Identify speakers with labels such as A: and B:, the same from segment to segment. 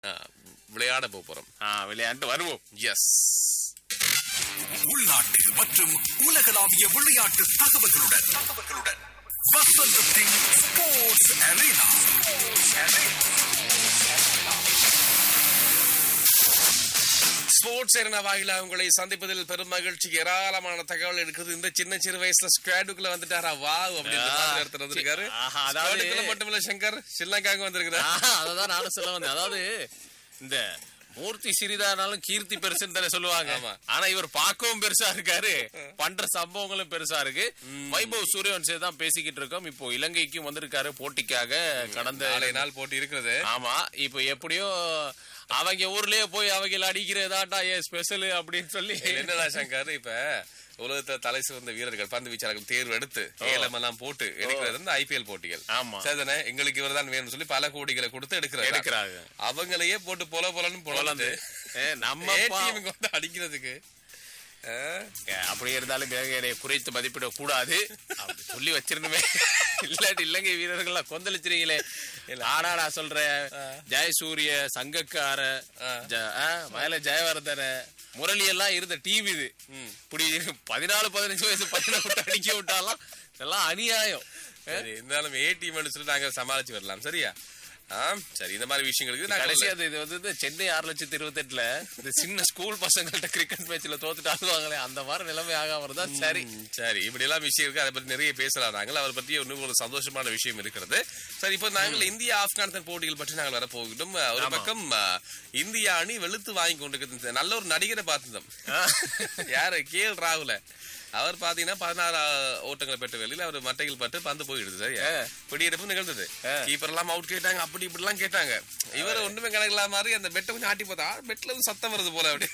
A: ஆ, விளையாட போப் போறோம்
B: ஆ, விளையாண்டு வருவோம்
A: எஸ்
C: உள்நாட்டு மற்றும் உலகளாவிய விளையாட்டு தகவல்களுடன் தகவல்களுடன் வசந்தத்தின் ஸ்போர்ட்ஸ் அரேனா
A: ஸ்போர்ட்ஸ் எரனா வாயிலா உங்களை சந்திப்பதில் பெரும் மகிழ்ச்சி ஏராளமான தகவல் இருக்குது இந்த சின்ன சிறு வயசுல ஸ்குவாடுக்குள்ள வந்துட்டாரா வா அப்படின்னு
B: ஆ,
A: மாதிரி ஒருத்தர் வந்திருக்காரு
B: ஆஹா, அதாவது-
A: ஸ்குவாடுக்குள்ள மட்டுமில்ல சங்கர் ஸ்ரீலங்காங்க வந்திருக்கிறார்
B: ஆஹா, அததான் நானும் சொல்ல வந்தேன் அதாவது இந்த மூர்த்தி சிறிதானாலும் கீர்த்தி பெருசுன்னு தானே சொல்லுவாங்க
A: ஆமா.
B: ஆனா இவர் பார்க்கவும் பெருசா இருக்காரு பண்ற சம்பவங்களும் பெருசா இருக்கு வைபவ் சூரியவன்சே தான் பேசிக்கிட்டு இருக்கோம் இப்போ இலங்கைக்கும் வந்திருக்காரு போட்டிக்காக கடந்த
A: நாளை நாள் போட்டி இருக்கிறது
B: ஆமா இப்போ எப்படியோ அவங்க ஊர்லயே போய் அவங்க அடிக்கிறதாட்டா ஏன் ஸ்பெஷல் அப்படின்னு சொல்லி
A: என்னடா சங்கர் இப்ப உலகத்துல தலை சிறந்த வீரர்கள் பந்து வீச்சாளர்கள் தேர்வு எடுத்து ஏலம் எல்லாம் போட்டு எடுக்கிறது வந்து ஐபிஎல் போட்டிகள்
B: ஆமா.
A: சரிதானே எங்களுக்கு இவர்தான் வேணும்னு சொல்லி பல கோடிகளை கொடுத்து எடுக்கிறாங்க
B: எடுக்கிறாங்க
A: அவங்களையே போட்டு பொல பொலன்னு பொலந்து
B: ஏ, நம்ம பா-
A: ஏடிஎம் வந்து அடிக்கிறதுக்கு ஆ?
B: ஏ, அப்படியே இருந்தாலும் இலங்கையை குறைத்து மதிப்பிட கூடாது அப்படி சொல்லி வச்சிருந்தமே இல்லாட்டி இலங்கை வீரர்கள்லாம் கொந்தளிச்சிருங்களே ஆனா நான் சொல்றேன் ஜெயசூரிய சங்கக்கார ஜ- ஆ, மேல ஜெயவர்தன முரளி எல்லாம் இருந்த டீம் இது இப்படி பதினாலு பதினஞ்சு வயசு பையனை விட்டு அடிக்க விட்டாலாம் இதெல்லாம் அநியாயம்
A: சரி இருந்தாலும் ஏடிஎம் சொல்லி நாங்க சமாளிச்சு வரலாம் சரியா ஆ, சரி இந்த மாதிரி விஷயங்களுக்கு நாங்க
B: கடைசி அது இது வந்து இந்த சென்னை ஆறு லட்சத்தி இருபத்தி எட்டுல இந்த சின்ன ஸ்கூல் பசங்கள்ட்ட கிரிக்கெட் மேட்ச்ல தோத்துட்டு ஆடுவாங்களே அந்த மாதிரி நிலைமை ஆகாம இருந்தா சரி
A: ம், சரி இப்படி எல்லாம் விஷயம் இருக்கு அதை பத்தி நிறைய பேசலாம் நாங்கள் அவரை பத்தி இன்னும் ஒரு சந்தோஷமான விஷயம் இருக்கிறது சரி இப்போ நாங்கள் இந்தியா ஆப்கானிஸ்தான் போட்டிகள் பற்றி நாங்கள் வர போகிட்டோம் ஒரு பக்கம் ஆ, இந்தியா அணி வெளுத்து வாங்கி கொண்டிருக்கிறது நல்ல ஒரு நடிகரை பார்த்துதோம் யாரு கே எல் ராகுல அவர் பாத்தீங்கன்னா பதினாறு ஓட்டங்களை பெற்ற வெளியில் அவர் மட்டைகள் பட்டு பந்து போயிடுது சரியா பிடியெடுப்பு நிகழ்ந்தது கீப்பர் எல்லாம் அவுட் கேட்டாங்க அப்படி இப்படி எல்லாம் கேட்டாங்க இவர் ஒண்ணுமே கணக்கில்லாம மாதிரி அந்த பெட்டை கொஞ்சம் ஆட்டி பார்த்தா பெட்ல இருந்து சத்தம் வருது போல அப்படி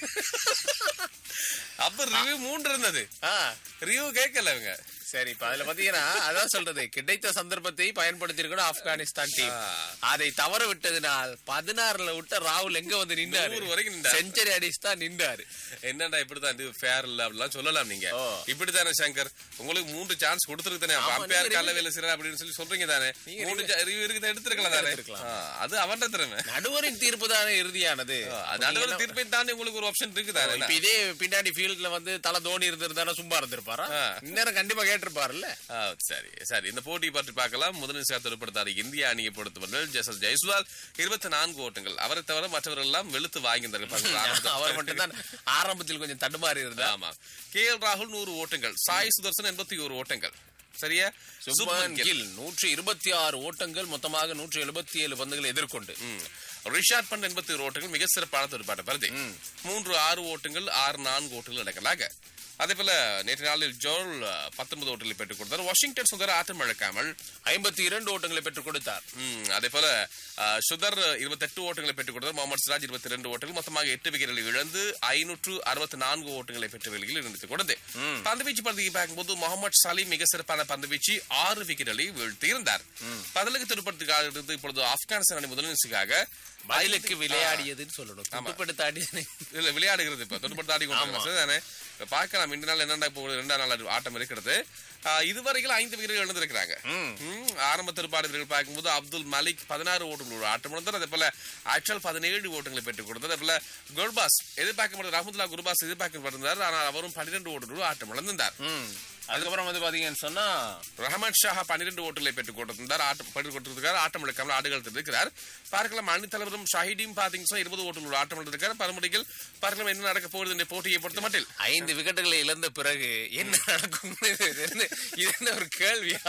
A: அப்ப ரிவ்யூ மூன்று இருந்தது
B: ஆ
A: ரிவ்யூ கேட்கல இவங்க
B: சரி இப்ப அதுல பாத்தீங்கன்னா அதான் சொல்றது கிடைத்த சந்தர்ப்பத்தை பயன்படுத்திருக்கணும் ஆப்கானிஸ்தான் டீம்
A: ஆ.
B: அதை தவற விட்டதினால் பதினாறுல விட்ட ராகுல் எங்க வந்து நின்றாரு
A: நூறு வரைக்கும் நின்றாரு.
B: செஞ்சுரி அடிச்சு தான் நின்றாரு
A: என்னடா இப்படிதான் இது ஃபேர் இல்ல அப்படிலாம் சொல்லலாம் நீங்க
B: ஓ.
A: இப்படித்தானே சங்கர் உங்களுக்கு மூன்று சான்ஸ் கொடுத்துருக்கு தானே
B: ஆமா,
A: அம்பையார்
B: நீங்க
A: கால வேலை செய்யற அப்படின்னு சொல்லி சொல்றீங்க தானே
B: நீங்க
A: மூணு ரிவ்யூ இருக்கு எடுத்துருக்கலாம் தானே
B: எடுத்திருக்கலாம்.
A: ஆ, அது அவன்ட திறமை
B: நடுவரின் தீர்ப்பு தானே இறுதியானது
A: அது நடுவர் தீர்ப்பை தாண்டி உங்களுக்கு ஒரு ஆப்ஷன் இருக்கு தானே
B: இப்ப இதே பின்னாடி ஃபீல்ட்ல வந்து தலை தோனி இருந்திருந்தாலும் சும்மா இருந்திருப்பாரா
A: ஆ.
B: இந்நேரம் கண்டிப்பா கேட்டிருப்பாருல்ல
A: ஆ, சரி சரி இந்த போட்டி பற்றி பார்க்கலாம் முதலில் சேர்த்து இந்திய அணியை பொறுத்தவர்கள் ஜெசல் ஜெய்ஸ்வால் இருபத்தி நான்கு ஓட்டங்கள் அவரை தவிர மற்றவர்கள் எல்லாம் வெளுத்து வாங்கியிருந்தார்கள்
B: அவர் மட்டும்தான் ஆரம்பத்தில் கொஞ்சம் தடுமாறி இருந்தார்
A: ஆமா கே எல் ராகுல் நூறு ஓட்டங்கள் சாய் சுதர்சன் எண்பத்தி ஒரு ஓட்டங்கள் சரியா
B: சுப்மன்
A: சுப்மன் கில்
B: கில் நூற்றி இருபத்தி ஆறு ஓட்டங்கள் மொத்தமாக நூற்றி எழுபத்தி ஏழு பந்துகளை எதிர்கொண்டு
A: ம். ரிஷாட் பண்ட் எண்பத்தி ஒரு ஓட்டங்கள் மிக சிறப்பான துடுப்பாட்ட பருதி மூன்று ஆறு ஓட்டங்கள் ஆறு நான்கு ஓட்டங்கள் அடக்கலாக அதே போல நேற்று நாளில் ஜோல் பத்தொன்பது ஓட்டங்களை பெற்றுக் கொடுத்தார் வாஷிங்டன் சுதர் ஆட்டம் இழக்காமல்
B: ஐம்பத்தி இரண்டு ஓட்டங்களை பெற்றுக் கொடுத்தார்
A: ம், அதே போல அஹ், சுதர் இருபத்தெட்டு ஓட்டங்களை பெற்றுக் கொடுத்தார் முகமது சிராஜ் இருபத்தி ரெண்டு ஓட்டங்கள் மொத்தமாக எட்டு விக்கெட்டுகளை இழந்து ஐநூற்று அறுபத்தி நான்கு ஓட்டங்களை பெற்ற வெளியில் இருந்துட்டு கொடுத்து பந்துவீச்சு பகுதியை பார்க்கும்போது முகமது சலீம் மிக சிறப்பான பந்துவீச்சு ஆறு விக்கெட்டுகளை வீழ்த்தி இருந்தார் பதிலுக்கு திருப்பத்துக்காக இருந்து இப்பொழுது ஆப்கானிஸ்தான் அணி முதலிசுக்காக
B: பதிலுக்கு விளையாடியதுன்னு சொல்லணும் துடுப்படுத்த ஆடியது
A: இல்ல விளையாடுகிறது இப்ப தொட்டுப்பட்டு ஆடி கொண்டு சரிதானே இப்ப பார்க்கலாம் இந்த நாள் என்னடா இப்போ ரெண்டாம் நாள் ஆட்டம் இருக்கிறது ஆஹ், இதுவரைக்கும் ஐந்து வீரர்கள் இழந்திருக்கிறாங்க ம், ஆரம்ப திருப்பாடு வீரர்கள் பார்க்கும்போது அப்துல் மலிக் பதினாறு ஓட்டங்களோட ஆட்டம் இழந்தார் அதே போல ஆக்சுவல் பதினேழு ஓட்டங்களை பெற்றுக் கொடுத்தார் அதே போல குர்பாஸ் எதிர்பார்க்கப்பட்ட ரஹமதுல்லா குர்பாஸ் எதிர்பார்க்கப்பட்டிருந்தார் ஆனால் அவரும் பன்னிரெண்டு ஓட்டங்களோடு ஆட்டம் இழந்திருந்தார்
B: அதுக்கப்புறம் வந்து பாத்தீங்கன்னு சொன்னா
A: ரஹமத் ஷாஹா பன்னிரண்டு ஓட்டங்களை பெற்றுக் கொடுத்திருந்தார் ஆட்டம் பெற்றுக் கொடுத்திருக்கார் ஆட்டம் இழக்காமல் ஆடுகள் இருக்கிறார் பார்க்கலாம் அணி தலைவரும் ஷஹீடியும் பாத்தீங்கன்னா இருபது ஓட்டங்களோட ஆட்டம் இழந்திருக்கார் பரமுடிகள் பார்க்கலாம் என்ன நடக்க போகுது இந்த போட்டியை பொறுத்த மட்டில்
B: ஐந்து விக்கெட்டுகளை இழந்த பிறகு என்ன நடக்கும் இது என்ன- இது என்ன ஒரு கேள்வியா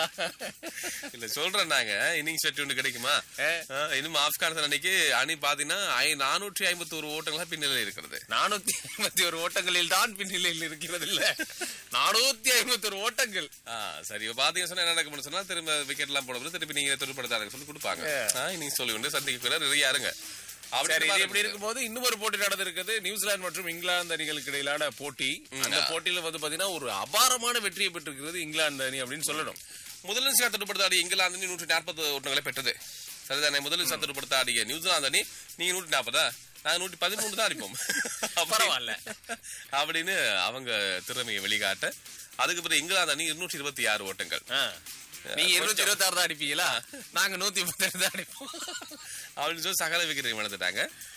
A: இல்ல சொல்றேன் நாங்க இன்னிங்ஸ் வெற்றி ஒன்று கிடைக்குமா
B: ஏ.
A: ஆ, இன்னும் ஆப்கானிஸ்தான் அன்னைக்கு அணி பாத்தீங்கன்னா ஐ- நானூற்றி ஐம்பத்தி ஒரு ஓட்டங்களா பின்னணியில் இருக்கிறது
B: நானூத்தி ஐம்பத்தி ஒரு ஓட்டங்களில் தான் பின்னிலையில் இருக்கிறது இல்ல நானூத்தி ஐம்பத்தி ஒரு ஓட்டங்கள்
A: ஆ, சரி இப்ப பாத்தீங்கன்னா சொன்னா என்ன நடக்கும்னு சொன்னா திரும்ப விக்கெட் எல்லாம் போடும்போது திருப்பி நீங்க துடுப்படுத்தாருங்க சொல்லி கொடுப்பாங்க இன்னிங்ஸ் சொல்லி கொண்டு சந்திக்க நிறைய இருங்க அப்படி
B: சரி இது
A: பாருங்க.
B: இப்படி இருக்கும்போது இன்னும் ஒரு போட்டி நடந்திருக்குது நியூசிலாந்து மற்றும் இங்கிலாந்து அணிகளுக்கு இடையிலான போட்டி அந்த போட்டியில வந்து பாத்தீங்கன்னா ஒரு அபாரமான வெற்றியை பெற்றிருக்கிறது இங்கிலாந்து அணி அப்படின்னு சொல்லணும்
A: முதலில் சத்துடுப்படுத்த ஆடிய இங்கிலாந்து அணி நூற்றி நாற்பது ஓட்டங்களை பெற்றது சரிதானே முதலில் சத்துடுப்படுத்த ஆடிய நியூசிலாந்து அணி நீங்க நூற்றி நாற்பதா நாங்க நூற்றி பதிமூணு தான் அடிப்போம் அப்படி-
B: பரவாயில்ல.
A: அப்படின்னு அவங்க திறமையை வெளிக்காட்ட அதுக்கு பிறகு இங்கிலாந்து அணி இருநூற்றி இருபத்தி ஆறு ஓட்டங்கள்
B: ஆ. நீங்க இருநூத்தி இருபத்தி ஆறு தான் அடிப்பீங்களா நாங்க நூத்தி முப்பத்தி தான் அடிப்போம்
A: அப்படின்னு சொல்லி சகல விக்கிறீங்க வளர்த்துட்டாங்க